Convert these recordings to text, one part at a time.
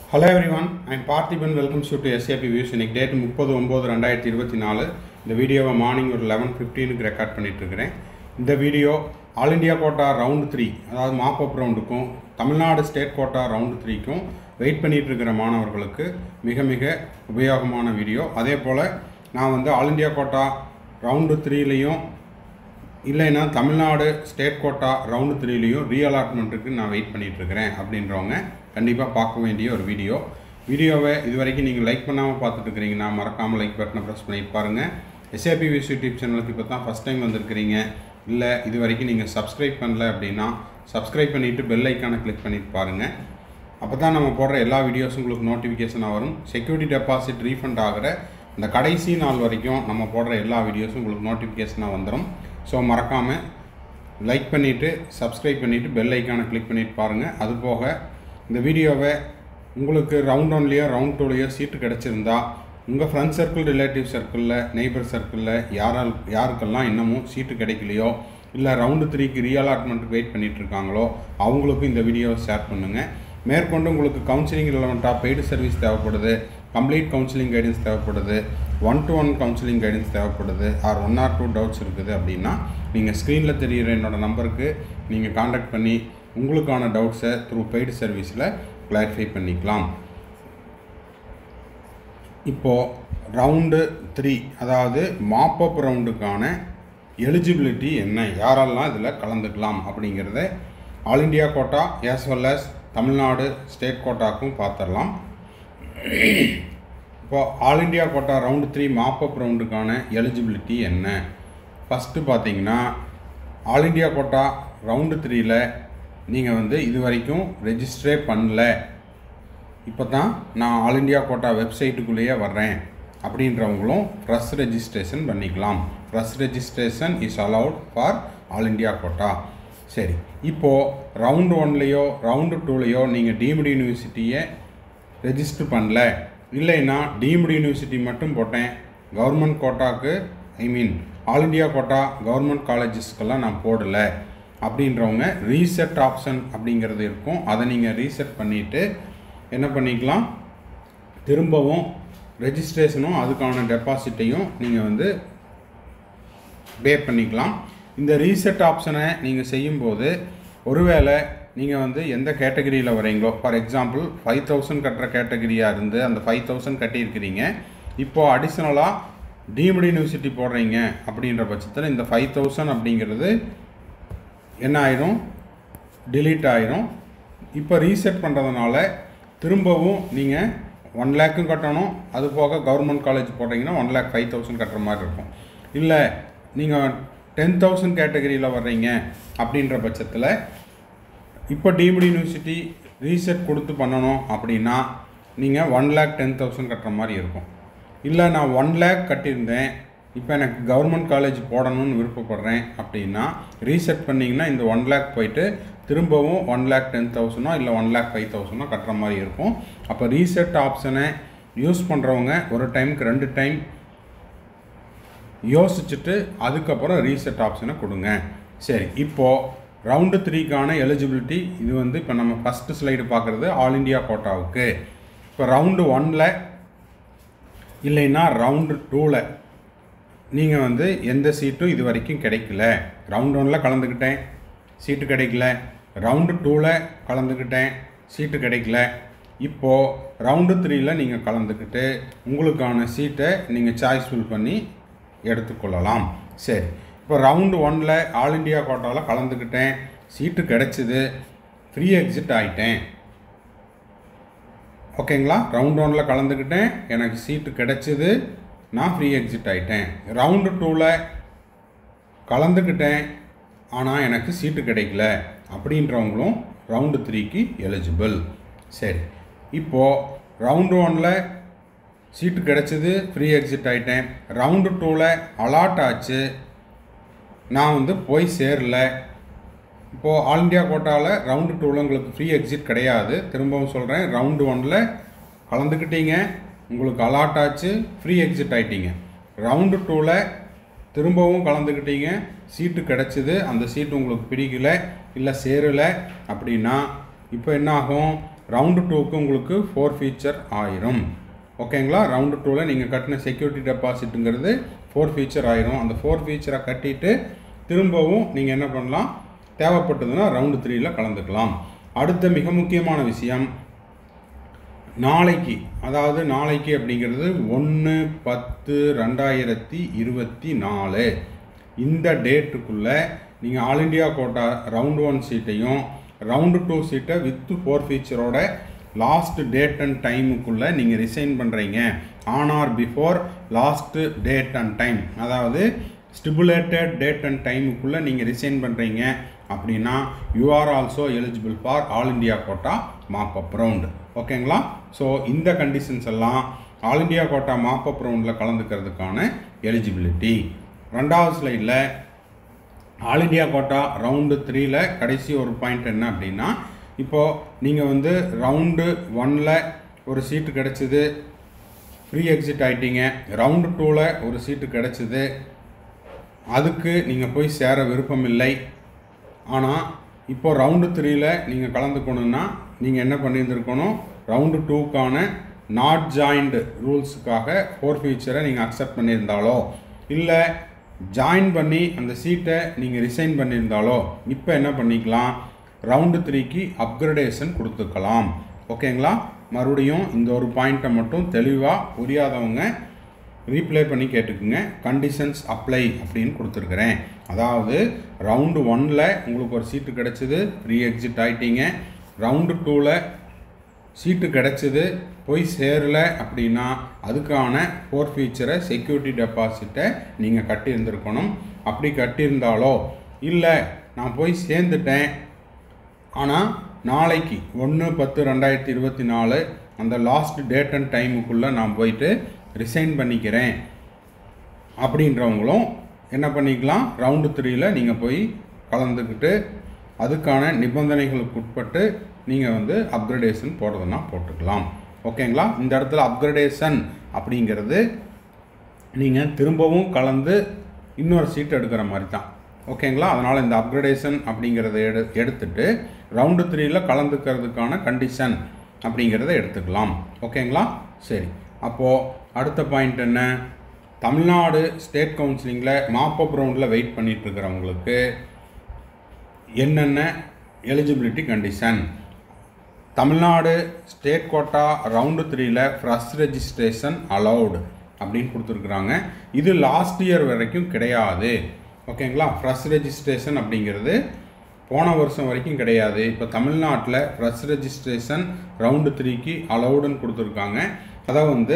hello everyone I'm Parthiban welcome shoe to S A P views இன்னைக்கு date முப்பது ஒம்பது ரெண்டாயிரத்தி இருபத்தி நாலு இந்த வீடியோவை மார்னிங் ஒரு லெவன் ஃபிஃப்டீனுக்கு ரெக்கார்ட் பண்ணிட்டு இருக்கிறேன் இந்த video all India quota round three அதாவது மாப்பப் ரவுண்டுக்கும் தமிழ்நாடு ஸ்டேட் கோட்டா ரவுண்ட் த்ரீக்கும் வெயிட் பண்ணிட்டு இருக்கிற மாணவர்களுக்கு மிக மிக உபயோகமான வீடியோ அதே போல் நான் வந்து ஆல் இண்டியா கோட்டா ரவுண்டு த்ரீலேயும் இல்லைன்னா தமிழ்நாடு ஸ்டேட் கோட்டா ரவுண்டு த்ரீலையும் ரீஅலாட்மெண்ட்டுக்கு நான் வெயிட் பண்ணிட்டு இருக்கிறேன் அப்படின்றவங்க கண்டிப்பாக பார்க்க வேண்டிய ஒரு வீடியோ வீடியோவை இது வரைக்கும் நீங்கள் லைக் பண்ணாமல் பார்த்துட்டு இருக்கிறீங்கன்னா மறக்காமல் லைக் பட்டனை ப்ரெஸ் பண்ணிட்டு பாருங்கள் எஸ்ஏபி விஸ் யூடியூப் சேனலுக்கு இப்போ தான் ஃபஸ்ட் டைம் வந்திருக்கிறீங்க இல்லை இது வரைக்கும் நீங்கள் சப்ஸ்கிரைப் பண்ணல அப்படின்னா சப்ஸ்கிரைப் பண்ணிவிட்டு பெல் ஐக்கானை கிளிக் பண்ணிட்டு பாருங்கள் அப்போ தான் நம்ம போடுற எல்லா வீடியோஸும் உங்களுக்கு நோட்டிஃபிகேஷனாக வரும் செக்யூரிட்டி டெபாசிட் ரீஃபண்ட் ஆகிற அந்த கடைசி நாள் வரைக்கும் நம்ம போடுற எல்லா வீடியோஸும் உங்களுக்கு நோட்டிஃபிகேஷனாக வந்துடும் ஸோ மறக்காமல் லைக் பண்ணிவிட்டு சப்ஸ்கிரைப் பண்ணிவிட்டு பெல் ஐக்கானை கிளிக் பண்ணிட்டு பாருங்கள் அது போக இந்த வீடியோவை உங்களுக்கு ரவுண்ட் ஒன்லேயோ ரவுண்ட் டூலேயோ சீட்டு கிடச்சிருந்தா உங்கள் ஃப்ரெண்ட் சர்க்கிள் ரிலேட்டிவ் சர்க்கிளில் நெய்பர் சர்க்கிளில் யாரால் யாருக்கெல்லாம் இன்னமும் சீட்டு கிடைக்கலையோ இல்லை ரவுண்டு த்ரீக்கு ரீஅலாட்மெண்ட்டுக்கு வெயிட் பண்ணிட்டு இருக்காங்களோ அவங்களுக்கும் இந்த வீடியோவை ஷேர் பண்ணுங்கள் மேற்கொண்டு உங்களுக்கு கவுன்சிலிங் ரிலவெண்ட்டாக பெய்டு சர்வீஸ் தேவைப்படுது கம்ப்ளீட் கவுன்சிலிங் கைடன்ஸ் தேவைப்படுது one to one counselling guidance தேவைப்படுது or one or two doubts இருக்குது அப்படின்னா நீங்கள் ஸ்க்ரீனில் தெரிகிற என்னோடய நம்பருக்கு நீங்கள் காண்டாக்ட் பண்ணி உங்களுக்கான டவுட்ஸை த்ரூ பெய்டு சர்வீஸில் கிளாரிஃபை பண்ணிக்கலாம் இப்போது ரவுண்டு த்ரீ அதாவது மாப்பப் ரவுண்டுக்கான எலிஜிபிலிட்டி என்ன யாரெல்லாம் இதில் கலந்துக்கலாம் அப்படிங்கிறத all India quota as well as Tamil Nadu state கோட்டாக்கும் பார்த்துடலாம் இப்போ all India quota round three mop up ரவுண்டுக்கான எலிஜிபிலிட்டி என்ன ஃபஸ்ட்டு பார்த்தீங்கன்னா ஆல் இண்டியா கோட்டா ரவுண்டு த்ரீயில் நீங்கள் வந்து இது வரைக்கும் ரெஜிஸ்டரே பண்ணல இப்போ தான் நான் ஆல் இண்டியா கோட்டா வெப்சைட்டுக்குள்ளேயே வர்றேன் அப்படின்றவங்களும் ஃப்ரெஷ் ரெஜிஸ்ட்ரேஷன் பண்ணிக்கலாம் fresh registration is allowed for all India quota சரி இப்போது ரவுண்டு ஒன்லேயோ ரவுண்டு டூலேயோ நீங்கள் டீம்டு யூனிவர்சிட்டியை ரெஜிஸ்டர் பண்ணல இல்லைன்னா டீம்டு யூனிவர்சிட்டி மட்டும் போட்டேன் கவர்மெண்ட் கோட்டாக்கு I mean all India quota government காலேஜஸ்க்கெல்லாம் நான் போடலை அப்படின்றவங்க ரீசெட் ஆப்ஷன் அப்படிங்கிறது இருக்கும் அதை நீங்கள் ரீசெட் பண்ணிவிட்டு என்ன பண்ணிக்கலாம் திரும்பவும் ரெஜிஸ்ட்ரேஷனும் அதுக்கான டெபாசிட்டையும் நீங்கள் வந்து பே பண்ணிக்கலாம் இந்த ரீசெட் ஆப்ஷனை நீங்கள் செய்யும்போது ஒருவேளை நீங்கள் வந்து எந்த கேட்டகரியில் வரீங்களோ ஃபார் எக்ஸாம்பிள் ஃபைவ் தௌசண்ட் கட்டுற கேட்டகரியாக இருந்து அந்த ஃபைவ் தௌசண்ட் கட்டியிருக்கிறீங்க இப்போது அடிஷ்னலாக டீம்டு யூனிவர்சிட்டி போடுறீங்க அப்படின்ற பட்சத்தில் இந்த ஃபைவ் தௌசண்ட் அப்படிங்கிறது என்ன ஆயிரும் delete ஆயிரும் இப்போ ரீசெட் பண்ணுறதுனால திரும்பவும் நீங்கள் ஒன் லேக்கும் கட்டணும் அது போக கவர்மெண்ட் காலேஜ் போடுறீங்கன்னா ஒன் லேக் ஃபைவ் தௌசண்ட் கட்டுற மாதிரி இருக்கும் இல்லை நீங்கள் டென் தௌசண்ட் கேட்டகரியில் வர்றீங்க அப்படின்ற பட்சத்தில் இப்போ டீம்டு யூனிவர்சிட்டி ரீசெட் கொடுத்து பண்ணணும் அப்படின்னா நீங்கள் ஒன் லேக் டென் தௌசண்ட் கட்டுற மாதிரி இருக்கும் இல்லை நான் ஒன் லேக் கட்டியிருந்தேன் இப்போ எனக்கு கவர்மெண்ட் காலேஜ் போடணும்னு விருப்பப்படுறேன் அப்படின்னா ரீசெட் பண்ணிங்கன்னா இந்த ஒன் லேக் போயிட்டு திரும்பவும் ஒன் லேக் டென் தௌசண்டோ இல்லை ஒன் லேக் ஃபைவ் தௌசண்டோ கட்டுற மாதிரி இருக்கும் அப்போ ரீசெட் ஆப்ஷனை யூஸ் பண்ணுறவங்க ஒரு டைமுக்கு ரெண்டு டைம் யோசிச்சுட்டு அதுக்கப்புறம் ரீசெட் ஆப்ஷனை கொடுங்க சரி இப்போது ரவுண்டு த்ரீக்கான எலிஜிபிலிட்டி இது வந்து இப்போ நம்ம ஃபஸ்ட்டு ஸ்லைடு பார்க்குறது ஆல் இண்டியா கோட்டாவுக்கு இப்போ ரவுண்டு ஒனில் இல்லைன்னா ரவுண்டு டூவில் நீங்கள் வந்து எந்த சீட்டும் இது வரைக்கும் கிடைக்கல ரவுண்ட் ஒனில் கலந்துக்கிட்டேன் சீட்டு கிடைக்கல ரவுண்டு டூவில் கலந்துக்கிட்டேன் சீட்டு கிடைக்கல இப்போது ரவுண்டு த்ரீயில் நீங்கள் கலந்துக்கிட்டு உங்களுக்கான சீட்டை நீங்கள் சாய்ஸ் ஃபில் பண்ணி எடுத்துக்கொள்ளலாம் சரி இப்போ ரவுண்டு ஒனில் ஆல் இண்டியா கோட்டாவில் கலந்துக்கிட்டேன் சீட்டு கிடச்சிது ஃப்ரீ எக்ஸிட் ஆகிட்டேன் ஓகேங்களா ரவுண்ட் ஒனில் கலந்துக்கிட்டேன் எனக்கு சீட்டு கிடச்சிது நான் ஃப்ரீ எக்ஸிட் ஆகிட்டேன் ரவுண்டு டூவில் கலந்துக்கிட்டேன் ஆனால் எனக்கு சீட்டு கிடைக்கல அப்படின்றவங்களும் ரவுண்டு த்ரீக்கு எலிஜிபிள் சரி இப்போது ரவுண்டு ஒனில் சீட்டு கிடச்சிது ஃப்ரீ எக்ஸிட் ஆகிட்டேன் ரவுண்டு டூவில் அலாட் ஆச்சு நான் வந்து போய் சேரல இப்போது ஆல் இண்டியா கோட்டாவில் ரவுண்டு டூவில் உங்களுக்கு ஃப்ரீ எக்ஸிட் கிடையாது திரும்பவும் சொல்கிறேன் ரவுண்டு ஒனில் கலந்துக்கிட்டீங்க உங்களுக்கு அலாட் ஆச்சு ஃப்ரீ எக்ஸிட் ஆகிட்டீங்க ரவுண்டு டூவில் திரும்பவும் கலந்துக்கிட்டீங்க சீட்டு கிடச்சிது அந்த சீட்டு உங்களுக்கு பிடிக்கல இல்லை சேரலை அப்படின்னா இப்போ என்ன ஆகும் ரவுண்டு டூக்கு உங்களுக்கு ஃபோர் ஃபீச்சர் ஆயிரும் ஓகேங்களா ரவுண்டு டூவில் நீங்கள் கட்டின செக்யூரிட்டி டெபாசிட்டுங்கிறது ஃபோர் ஃபீச்சர் ஆயிரும் அந்த ஃபோர் ஃபீச்சரை கட்டிட்டு திரும்பவும் நீங்கள் என்ன பண்ணலாம் தேவைப்பட்டதுன்னா ரவுண்டு த்ரீயில் கலந்துக்கலாம் அடுத்த மிக முக்கியமான விஷயம் நாளைக்கு அதாவது நாளைக்கு அப்படிங்கிறது ஒன்று பத்து ரெண்டாயிரத்தி இருபத்தி நாலு இந்த டேட்டுக்குள்ளே நீங்கள் all India quota round one சீட்டையும் ரவுண்டு டூ சீட்டை வித்து ஃபோர் ஃபீச்சரோட லாஸ்ட் டேட் அண்ட் டைமுக்குள்ளே நீங்கள் ரிசைன் பண்ணுறீங்க on or before last date and time அதாவது ஸ்டிபுலேட்டட் டேட் அண்ட் டைமுக்குள்ளே நீங்கள் ரிசைன் பண்ணுறீங்க அப்படின்னா you are also eligible for all India quota mop up round ஓகேங்களா ஸோ இந்த கண்டிஷன்ஸ் எல்லாம் all India quota mop up ரவுண்டில் கலந்துக்கிறதுக்கான எலிஜிபிலிட்டி ரெண்டாவது ஸ்லைடில் ஆல் இண்டியா கோட்டா ரவுண்டு த்ரீல கடைசி ஒரு பாயிண்ட் என்ன அப்படின்னா இப்போது நீங்கள் வந்து ரவுண்டு ஒனில் ஒரு சீட்டு கிடச்சிது ஃப்ரீ எக்ஸிட் ஆகிட்டீங்க ரவுண்டு டூவில் ஒரு சீட்டு கிடச்சிது அதுக்கு நீங்கள் போய் சேர விருப்பம் இல்லை ஆனால் இப்போ ரவுண்டு த்ரீல நீங்கள் கலந்துக்கணுன்னா நீங்கள் என்ன பண்ணியிருந்துருக்கணும் ரவுண்டு டூக்கான நாட் ஜாயின்டு ரூல்ஸுக்காக ஃபோர் ஃபியூச்சரை நீங்கள் அக்செப்ட் பண்ணியிருந்தாலோ இல்லை ஜாயின் பண்ணி அந்த சீட்டை நீங்கள் ரிசைன் பண்ணியிருந்தாலோ இப்போ என்ன பண்ணிக்கலாம் ரவுண்டு த்ரீக்கு அப்கிரடேஷன் கொடுத்துக்கலாம் ஓகேங்களா மறுபடியும் இந்த ஒரு பாயிண்ட்டை மட்டும் தெளிவாக புரியாதவங்க ரீப்ளே பண்ணி கேட்டுக்குங்க கண்டிஷன்ஸ் அப்ளை அப்படின்னு கொடுத்துருக்குறேன் அதாவது ரவுண்டு ஒனில் உங்களுக்கு ஒரு சீட்டு கிடச்சிது ஃப்ரீ எக்ஸிட் ஆகிட்டீங்க ரவுண்டு டூவில் சீட்டு கிடச்சிது போய் சேரல அப்படின்னா அதுக்கான ஃபோர் ஃபீச்சரை செக்யூரிட்டி டெபாசிட்டை நீங்கள் கட்டியிருந்திருக்கணும் அப்படி கட்டியிருந்தாலோ இல்லை நான் போய் சேர்ந்துட்டேன் ஆனால் நாளைக்கு ஒன்று பத்து ரெண்டாயிரத்தி இருபத்தி நாலு அந்த லாஸ்ட் டேட் அண்ட் டைமுக்குள்ளே நான் போயிட்டு ரிசைன் பண்ணிக்கிறேன் அப்படின்றவங்களும் என்ன பண்ணிக்கலாம் ரவுண்டு த்ரீயில் நீங்கள் போய் கலந்துக்கிட்டு அதுக்கான நிபந்தனைகளுக்கு உட்பட்டு நீங்கள் வந்து அப்கிரடேஷன் போடுறதுனா போட்டுக்கலாம் ஓகேங்களா இந்த இடத்துல அப்கிரடேஷன் அப்படிங்கிறது நீங்கள் திரும்பவும் கலந்து இன்னொரு சீட் எடுக்கிற மாதிரி தான் ஓகேங்களா அதனால் இந்த அப்கிரடேஷன் அப்படிங்கிறத எடு எடுத்துட்டு ரவுண்டு த்ரீயில் கலந்துக்கிறதுக்கான கண்டிஷன் அப்படிங்கிறத எடுத்துக்கலாம் ஓகேங்களா சரி அப்போது அடுத்த பாயிண்ட் என்ன தமிழ்நாடு ஸ்டேட் கவுன்சிலிங்கில் மாப்பப் ரவுண்டில் வெயிட் பண்ணிட்டு இருக்கிறவங்களுக்கு என்னென்ன eligibility condition Tamil Nadu state quota round த்ரீல ஃபர்ஸ்ட் ரெஜிஸ்ட்ரேஷன் அலௌடு அப்படின்னு கொடுத்துருக்குறாங்க இது லாஸ்ட் இயர் வரைக்கும் கிடையாது ஓகேங்களா ஃபர்ஸ்ட் ரெஜிஸ்ட்ரேஷன் அப்படிங்கிறது போன வருஷம் வரைக்கும் கிடையாது இப்போ தமிழ்நாட்டில் ஃபர்ஸ்ட் ரெஜிஸ்ட்ரேஷன் ரவுண்டு த்ரீக்கு அலௌடுன்னு கொடுத்துருக்காங்க அதை வந்து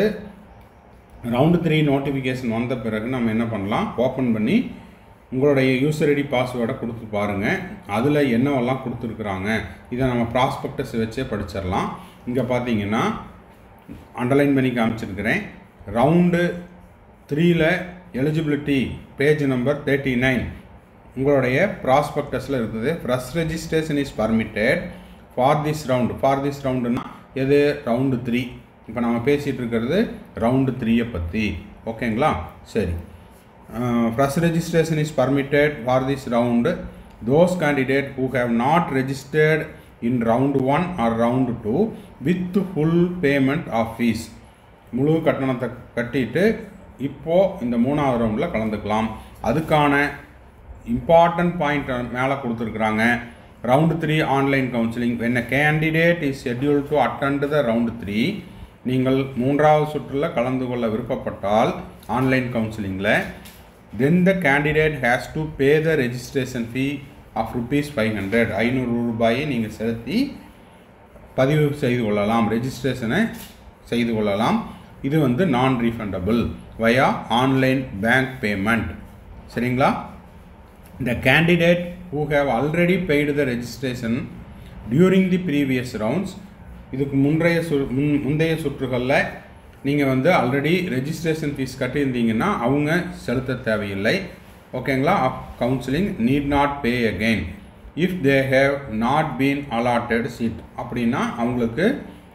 ரவுண்டு த்ரீ நோட்டிஃபிகேஷன் வந்த பிறகு நம்ம என்ன பண்ணலாம் ஓப்பன் பண்ணி உங்களுடைய யூசர் ஐடி பாஸ்வேர்டை கொடுத்து பாருங்கள் அதில் என்னவெல்லாம் கொடுத்துருக்குறாங்க இதை நம்ம ப்ராஸ்பெக்டஸ் வச்சே படிச்சிடலாம் இங்கே பார்த்தீங்கன்னா அண்டர்லைன் பண்ணி காமிச்சிருக்கிறேன் ரவுண்டு த்ரீல eligibility page number thirty nine உங்களுடைய ப்ராஸ்பெக்டஸில் இருக்குது first registration is permitted for this round for this ரவுண்டுனா எது ரவுண்டு த்ரீ இப்போ நம்ம பேசிகிட்டு இருக்கிறது ரவுண்டு த்ரீயை பற்றி ஓகேங்களா சரி first registration is permitted for this round those candidate who have not registered in round one or round two with full payment of fees முழு கட்டணத்தை கட்டிட்டு இப்போது இந்த மூணாவது ரவுண்டில் கலந்துக்கலாம் அதுக்கான இம்பார்ட்டன்ட் பாயிண்ட் மேலே கொடுத்துருக்குறாங்க round three online counselling when a candidate is schedule to attend the round three நீங்கள் மூன்றாவது சுற்றில் கலந்து கொள்ள விருப்பப்பட்டால் ஆன்லைன் கவுன்சிலிங்கில் then the candidate has to pay the registration fee of rupees five hundred ஐநூறு ரூபாயை நீங்கள் செலுத்தி பதிவு செய்து கொள்ளலாம் ரெஜிஸ்ட்ரேஷனை செய்து கொள்ளலாம் இது வந்து non refundable via online bank payment சரிங்களா the candidate who have already paid the registration during the previous rounds இதுக்கு முன்றைய சு முன் முந்தைய சுற்றுகளில் நீங்கள் வந்து ஆல்ரெடி ரெஜிஸ்ட்ரேஷன் ஃபீஸ் கட்டியிருந்தீங்கன்னா அவங்க செலுத்த தேவையில்லை ஓகேங்களா of counselling need not pay again if they have not been allotted seat அப்படின்னா அவங்களுக்கு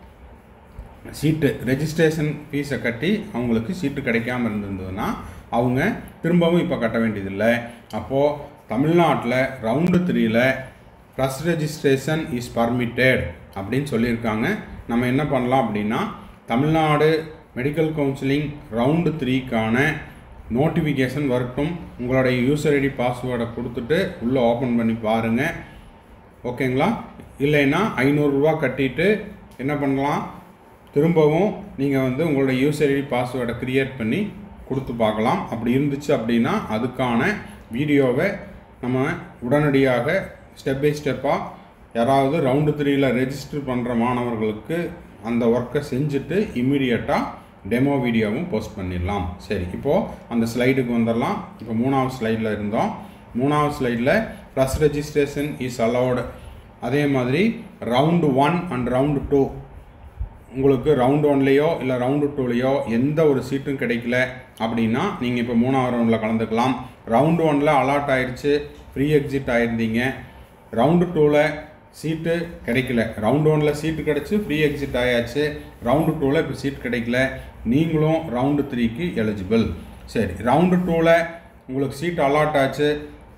சீட்டு ரெஜிஸ்ட்ரேஷன் ஃபீஸை கட்டி அவங்களுக்கு சீட்டு கிடைக்காம இருந்திருந்ததுன்னா அவங்க திரும்பவும் இப்போ கட்ட வேண்டியதில்லை அப்போது தமிழ்நாட்டில் ரவுண்டு த்ரீல ப்ளஸ் ரெஜிஸ்ட்ரேஷன் இஸ் பர்மிட்டட் அப்படின்னு சொல்லியிருக்காங்க நம்ம என்ன பண்ணலாம் அப்படின்னா தமிழ்நாடு மெடிக்கல் கவுன்சிலிங் ரவுண்டு த்ரீக்கான நோட்டிஃபிகேஷன் வரட்டும் உங்களுடைய யூசர் ஐடி பாஸ்வேர்டை கொடுத்துட்டு உள்ளே ஓப்பன் பண்ணி பாருங்கள் ஓகேங்களா இல்லைன்னா ஐநூறுரூவா கட்டிட்டு என்ன பண்ணலாம் திரும்பவும் நீங்கள் வந்து உங்களோட யூசர் ஐடி பாஸ்வேர்டை க்ரியேட் பண்ணி கொடுத்து பார்க்கலாம் அப்படி இருந்துச்சு அப்படின்னா அதுக்கான வீடியோவை நம்ம உடனடியாக ஸ்டெப் பை ஸ்டெப்பாக யாராவது ரவுண்டு த்ரீயில் ரெஜிஸ்டர் பண்ணுற மாணவர்களுக்கு அந்த ஒர்க்கை செஞ்சுட்டு இம்மிடியட்டாக டெமோ வீடியோவும் போஸ்ட் பண்ணிடலாம் சரி இப்போது அந்த ஸ்லைடுக்கு வந்துடலாம் இப்போ மூணாவது ஸ்லைடில் இருந்தோம் மூணாவது ஸ்லைடில் ப்ளஸ் ரெஜிஸ்ட்ரேஷன் இஸ் அலௌடு அதே மாதிரி round one and round two உங்களுக்கு ரவுண்ட் ஒன்லேயோ இல்லை ரவுண்டு டூலேயோ எந்த ஒரு சீட்டும் கிடைக்கல அப்படின்னா நீங்கள் இப்போ மூணாவது ரவுண்டில் கலந்துக்கலாம் ரவுண்டு ஒனில் அலாட் ஆயிடுச்சு ஃப்ரீ எக்ஸிட் ஆயிருந்தீங்க ரவுண்டு டூவில் சீட்டு கிடைக்கல ரவுண்டு ஒனில் சீட்டு கிடச்சி ஃப்ரீ எக்ஸிட் ஆயாச்சு ரவுண்டு டூவில் இப்போ சீட் கிடைக்கல நீங்களும் ரவுண்டு த்ரீக்கு எலிஜிபிள் சரி ரவுண்டு டூவில் உங்களுக்கு சீட் அலாட் ஆச்சு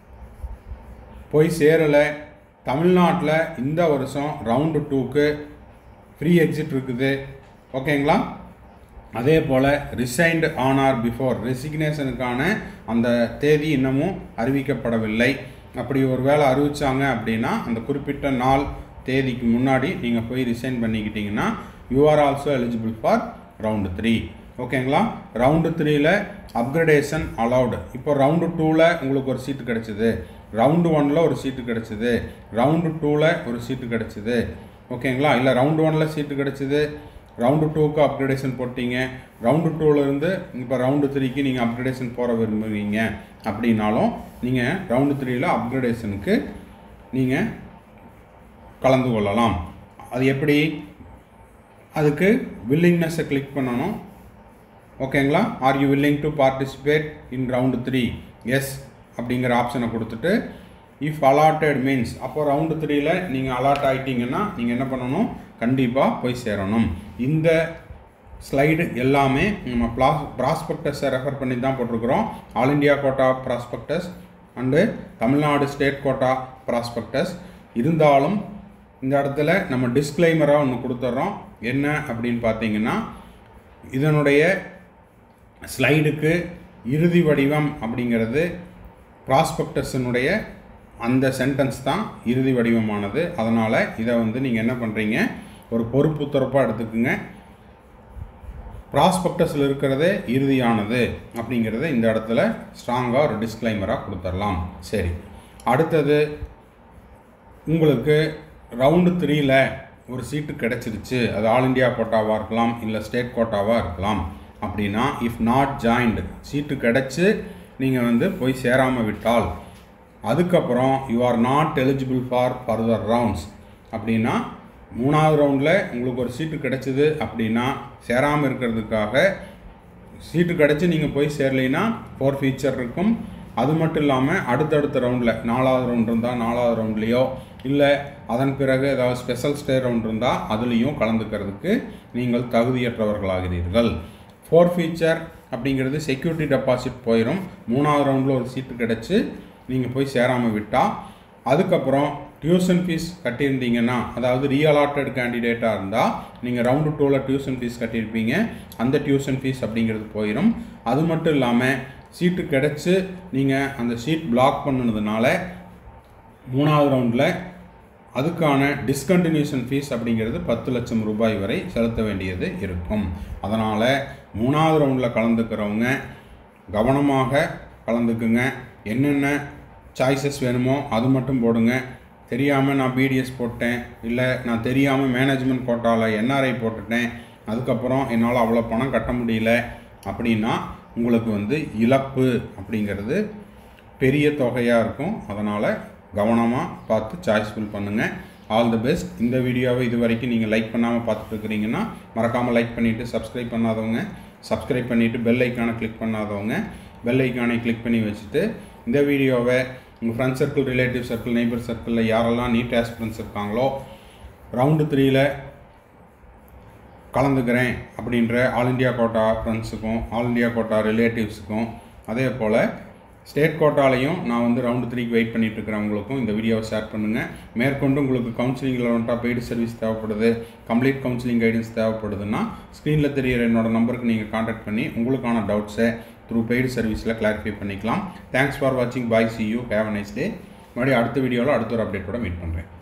போய் சேரலை தமிழ்நாட்டில் இந்த வருஷம் ரவுண்டு டூக்கு ஃப்ரீ எக்ஸிட் இருக்குது ஓகேங்களா அதே போல் ரிசைன்டு ஆன் ஆர் பிஃபோர் ரெசிக்னேஷனுக்கான அந்த தேதி இன்னமும் அறிவிக்கப்படவில்லை அப்படி ஒரு வேளை அறிவிச்சாங்க அப்படின்னா அந்த குறிப்பிட்ட நாள் தேதிக்கு முன்னாடி நீங்கள் போய் ரிசைன் பண்ணிக்கிட்டீங்கன்னா you are also eligible for round three ஓகேங்களா ரவுண்டு த்ரீயில் அப்கிரடேஷன் அலௌடு இப்போ ரவுண்டு டூவில் உங்களுக்கு ஒரு சீட்டு கிடச்சிது ரவுண்டு ஒனில் ஒரு சீட்டு கிடச்சிது ரவுண்டு டூவில் ஒரு சீட்டு கிடச்சிது ஓகேங்களா இல்லை ரவுண்டு ஒனில் சீட்டு கிடச்சிது ரவுண்டு டூக்கு அப்கிரேடேஷன் போட்டீங்க ரவுண்டு டூவிலேருந்து இப்போ ரவுண்டு த்ரீக்கு நீங்கள் அப்கிரேடேஷன் போகிற விரும்புவீங்க அப்படின்னாலும் நீங்கள் ரவுண்டு த்ரீயில் அப்கிரேடேஷனுக்கு நீங்கள் கலந்து கொள்ளலாம் அது எப்படி அதுக்கு வில்லிங்னஸை கிளிக் பண்ணணும் ஓகேங்களா are you willing to participate in round three yes அப்படிங்கிற ஆப்ஷனை கொடுத்துட்டு இஃப் அலாட்டட் மீன்ஸ் அப்போ ரவுண்டு த்ரீயில் நீங்கள் அலாட் ஆகிட்டீங்கன்னா நீங்கள் என்ன பண்ணணும் கண்டிப்பாக போய் சேரணும் இந்த ஸ்லைடு எல்லாமே நம்ம ப்ளா ப்ராஸ்பெக்டஸை ரெஃபர் பண்ணி தான் போட்டிருக்கிறோம் all India quota prospectus and Tamil Nadu state quota prospectus இருந்தாலும் இந்த இடத்துல நம்ம டிஸ்க்ளைமராக ஒன்று கொடுத்துட்றோம் என்ன அப்படின்னு பார்த்தீங்கன்னா இதனுடைய ஸ்லைடுக்கு இறுதி வடிவம் அப்படிங்கிறது ப்ராஸ்பெக்டஸினுடைய அந்த சென்டென்ஸ் தான் இறுதி வடிவமானது அதனால் இதை வந்து நீங்கள் என்ன பண்ணுறீங்க ஒரு பொறுப்பு துறப்பாக எடுத்துக்குங்க ப்ராஸ்பெக்டஸில் இருக்கிறதே இறுதியானது அப்படிங்கிறத இந்த இடத்துல ஸ்ட்ராங்காக ஒரு டிஸ்க்ளைமராக கொடுத்துடலாம் சரி அடுத்தது உங்களுக்கு ரவுண்டு த்ரீயில் ஒரு சீட்டு கிடச்சிருச்சு அது ஆல் இண்டியா கோட்டாவாக இருக்கலாம் இல்லை ஸ்டேட் கோட்டாவாக இருக்கலாம் அப்படின்னா இஃப் நாட் ஜாயின்டு சீட்டு கிடச்சி நீங்கள் வந்து போய் சேராமல் விட்டால் அதுக்கப்புறம் you are not eligible for further rounds அப்படின்னா மூணாவது ரவுண்டில் உங்களுக்கு ஒரு சீட்டு கிடச்சிது அப்படின்னா சேராமல் இருக்கிறதுக்காக சீட்டு கிடச்சி நீங்கள் போய் சேரலைன்னா ஃபோர் ஃபீச்சர் இருக்கும் அது மட்டும் இல்லாமல் அடுத்தடுத்த ரவுண்டில் நாலாவது ரவுண்ட் இருந்தால் நாலாவது ரவுண்ட்லேயோ இல்லை அதன் பிறகு ஏதாவது ஸ்பெஷல் ஸ்டே ரவுண்ட் இருந்தால் அதுலேயும் கலந்துக்கிறதுக்கு நீங்கள் தகுதியற்றவர்களாகிறீர்கள் ஃபோர் ஃபீச்சர் அப்படிங்கிறது செக்யூரிட்டி டெபாசிட் போயிடும் மூணாவது ரவுண்டில் ஒரு சீட்டு கிடச்சி நீங்கள் போய் சேராமல் விட்டால் அதுக்கப்புறம் டியூஷன் ஃபீஸ் கட்டியிருந்தீங்கன்னா அதாவது ரீஅலாட்டட் கேண்டிடேட்டாக இருந்தால் நீங்கள் ரவுண்டு டூவில் டியூஷன் ஃபீஸ் கட்டியிருப்பீங்க அந்த டியூஷன் ஃபீஸ் அப்படிங்கிறது போயிடும் அது மட்டும் இல்லாமல் சீட்டு கிடச்சி நீங்கள் அந்த சீட் பிளாக் பண்ணினதுனால மூணாவது ரவுண்டில் அதுக்கான டிஸ்கண்டினியூஷன் ஃபீஸ் அப்படிங்கிறது பத்து லட்சம் ரூபாய் வரை செலுத்த வேண்டியது இருக்கும் அதனால் மூணாவது ரவுண்டில் கலந்துக்கிறவங்க கவனமாக கலந்துக்குங்க என்னென்ன சாய்ஸஸ் வேணுமோ அது மட்டும் போடுங்க தெரியாமல் நான் பிடிஎஸ் போட்டேன் இல்லை நான் தெரியாமல் மேனேஜ்மெண்ட் கோட்டாவில் என்ஆர்ஐ போட்டுட்டேன் அதுக்கப்புறம் என்னால் அவ்வளோ பணம் கட்ட முடியல அப்படின்னா உங்களுக்கு வந்து இழப்பு அப்படிங்கிறது பெரிய தொகையாக இருக்கும் அதனால் கவனமாக பார்த்து சாய்ஸ் ஃபில் பண்ணுங்கள் ஆல் தி பெஸ்ட் இந்த வீடியோவை இது வரைக்கும் நீங்கள் லைக் பண்ணாமல் பார்த்துட்டு இருக்கிறீங்கன்னா மறக்காமல் லைக் பண்ணிவிட்டு சப்ஸ்கிரைப் பண்ணாதவங்க சப்ஸ்கிரைப் பண்ணிவிட்டு பெல் ஐக்கானை கிளிக் பண்ணாதவங்க பெல் ஐக்கானை கிளிக் பண்ணி வச்சுட்டு இந்த வீடியோவை உங்கள் friend circle relative circle neighbour சர்க்கிளில் யாரெல்லாம் நீட் ஆஸ்பிரன்ஸ் இருக்காங்களோ ரவுண்டு த்ரீயில் கலந்துக்கிறேன் அப்படின்ற ஆல் இண்டியா கோட்டா ஃப்ரெண்ட்ஸுக்கும் ஆல் இண்டியா கோட்டா ரிலேட்டிவ்ஸுக்கும் அதே போல் ஸ்டேட் கோட்டாலையும் நான் வந்து ரவுண்டு த்ரீக்கு வெயிட் பண்ணிட்டு இருக்கிறவங்களுக்கும் இந்த வீடியோவை ஷேர் பண்ணுங்கள் மேற்கொண்டு உங்களுக்கு கவுன்சிலிங்கில் வந்துட்டா பெய்டு சர்வீஸ் தேவைப்படுது கம்ப்ளீட் கவுன்சிலிங் கைடன்ஸ் தேவைப்படுதுன்னா ஸ்க்ரீனில் தெரியிற என்னோட நம்பருக்கு நீங்கள் காண்டாக்ட் பண்ணி உங்களுக்கான டவுட்ஸை த்ரூ பெய்டு சர்வீஸில் கிளாரிஃபை பண்ணிக்கலாம் தேங்க்ஸ் ஃபார் வாட்சிங் bye see you have a nice day மறுபடியும் அடுத்த வீடியோவில் அடுத்த ஒரு அப்டேட்டோட மீட் பண்ணுறேன்